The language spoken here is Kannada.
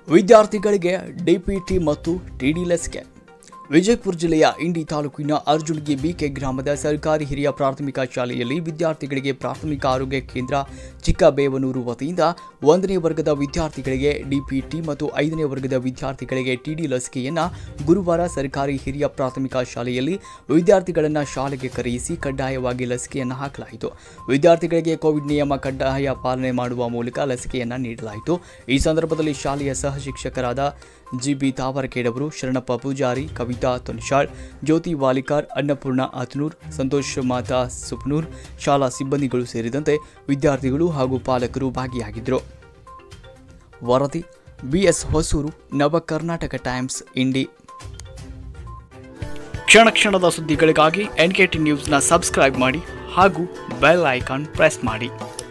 ವಿದ್ಯಾರ್ಥಿಗಳಿಗೆ ಡಿಪಿಟಿ ಮತ್ತು ಟಿಡಿ ಲಸಿಕೆ ವಿಜಯಪುರ ಜಿಲ್ಲೆಯ ಇಂಡಿ ತಾಲೂಕಿನ ಅರ್ಜುನ್ಗಿ ಬಿಕೆ ಗ್ರಾಮದ ಸರ್ಕಾರಿ ಹಿರಿಯ ಪ್ರಾಥಮಿಕ ಶಾಲೆಯಲ್ಲಿ ವಿದ್ಯಾರ್ಥಿಗಳಿಗೆ ಪ್ರಾಥಮಿಕ ಆರೋಗ್ಯ ಕೇಂದ್ರ ಚಿಕ್ಕಬೇವನೂರು ವತಿಯಿಂದ ಒಂದನೇ ವರ್ಗದ ವಿದ್ಯಾರ್ಥಿಗಳಿಗೆ ಡಿಪಿಟಿ ಮತ್ತು ಐದನೇ ವರ್ಗದ ವಿದ್ಯಾರ್ಥಿಗಳಿಗೆ ಟಿಡಿ ಲಸಿಕೆಯನ್ನು ಗುರುವಾರ ಸರ್ಕಾರಿ ಹಿರಿಯ ಪ್ರಾಥಮಿಕ ಶಾಲೆಯಲ್ಲಿ ವಿದ್ಯಾರ್ಥಿಗಳನ್ನು ಶಾಲೆಗೆ ಕರೆಯಿಸಿ ಕಡ್ಡಾಯವಾಗಿ ಲಸಿಕೆಯನ್ನು ಹಾಕಲಾಯಿತು ವಿದ್ಯಾರ್ಥಿಗಳಿಗೆ ಕೋವಿಡ್ ನಿಯಮ ಕಡ್ಡಾಯ ಪಾಲನೆ ಮಾಡುವ ಮೂಲಕ ಲಸಿಕೆಯನ್ನು ನೀಡಲಾಯಿತು ಈ ಸಂದರ್ಭದಲ್ಲಿ ಶಾಲೆಯ ಸಹ ಶಿಕ್ಷಕರಾದ ಜಿಬಿ ತಾವರಕೇಡವರು ಶರಣಪ್ಪ ಪೂಜಾರಿ ಕವಿತಾ ತೊನ್ಶಾಳ್ ಜ್ಯೋತಿ ವಾಲಿಕಾರ್ ಅನ್ನಪೂರ್ಣ ಆತನೂರ್ ಸಂತೋಷ್ ಮಾತಾ ಸುಪ್ನೂರ್ ಶಾಲಾ ಸಿಬ್ಬಂದಿಗಳು ಸೇರಿದಂತೆ ವಿದ್ಯಾರ್ಥಿಗಳು ಹಾಗೂ ಪಾಲಕರು ಭಾಗಿಯಾಗಿದ್ದರು ವರದಿ ಬಿಎಸ್ ಹೊಸೂರು ನವ ಕರ್ನಾಟಕ ಟೈಮ್ಸ್ ಇಂಡಿ ಕ್ಷಣ ಕ್ಷಣದ ಸುದ್ದಿಗಳಿಗಾಗಿ ಎನ್ ಕೆ ಟಿ ನ್ಯೂಸ್ನ ಸಬ್ಸ್ಕ್ರೈಬ್ ಮಾಡಿ ಹಾಗೂ ಬೆಲ್ ಐಕಾನ್ ಪ್ರೆಸ್ ಮಾಡಿ